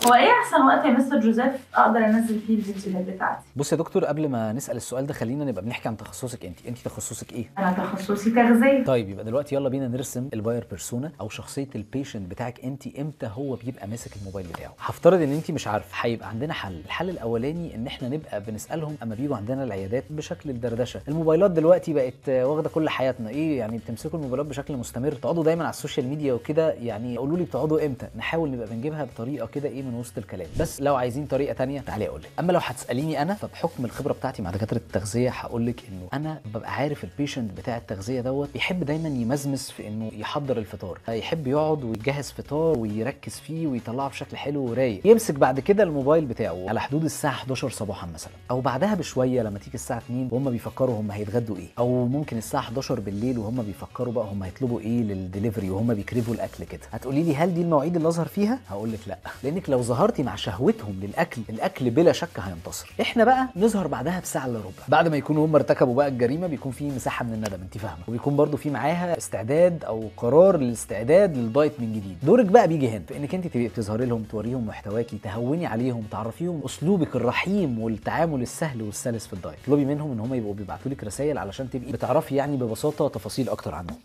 هو ايه احسن وقت يا مستر جوزيف اقدر انزل فيه الفيديوهات بتاعتي بص يا دكتور قبل ما نسال السؤال ده خلينا نبقى بنحكي عن تخصصك انت انت تخصصك ايه انا تخصصي تغذيه طيب يبقى دلوقتي يلا بينا نرسم الباير بيرسونا او شخصيه البيشنت بتاعك انت امتى هو بيبقى ماسك الموبايل بتاعه هفترض ان انت مش عارف هيبقى عندنا حل الحل الاولاني ان احنا نبقى بنسالهم اما بيجوا عندنا العيادات بشكل الدردشه الموبايلات دلوقتي بقت واخده كل حياتنا ايه يعني بتمسكوا الموبايلات بشكل مستمر تقعدوا دايما على السوشيال ميديا وكده يعني قولوا لي بتقعدوا امتى نحاول نبقى بنجيبها بطريقه كده ايه من وسط الكلام بس لو عايزين طريقه تانية تعالي اقول لك اما لو هتساليني انا فبحكم الخبره بتاعتي مع دكاتره التغذيه هقول لك انه انا ببقى عارف البيشنت بتاع التغذيه دوت بيحب دايما يمزمز في انه يحضر الفطار يحب يقعد ويجهز فطار ويركز فيه ويطلعه بشكل حلو ورايق يمسك بعد كده الموبايل بتاعه على حدود الساعه 11 صباحا مثلا او بعدها بشويه لما تيجي الساعه 2 وهم بيفكروا هم هيتغدوا ايه او ممكن الساعه 11 بالليل وهم بيفكروا بقى هم هيطلبوا ايه للدليفري وهم بيكريفوا الاكل كده هتقولي لي هل دي المواعيد اللي اظهر فيها هقول لك لا لانك لو ظهرتي مع شهوتهم للاكل الاكل بلا شك هينتصر احنا بقى نظهر بعدها بساعه الا ربع بعد ما يكونوا هم ارتكبوا بقى الجريمه بيكون في مساحه من الندم انت فاهمه وبيكون برضو في معاها استعداد او قرار للاستعداد للدايت من جديد دورك بقى بيجي هنا في انك انت تبقي بتظهري لهم توريهم محتواكي تهوني عليهم تعرفيهم اسلوبك الرحيم والتعامل السهل والسلس في الدايت اطلبي منهم ان هم يبقوا بيبعتوا لك رسائل علشان تبقي بتعرفي يعني ببساطه تفاصيل اكتر عنهم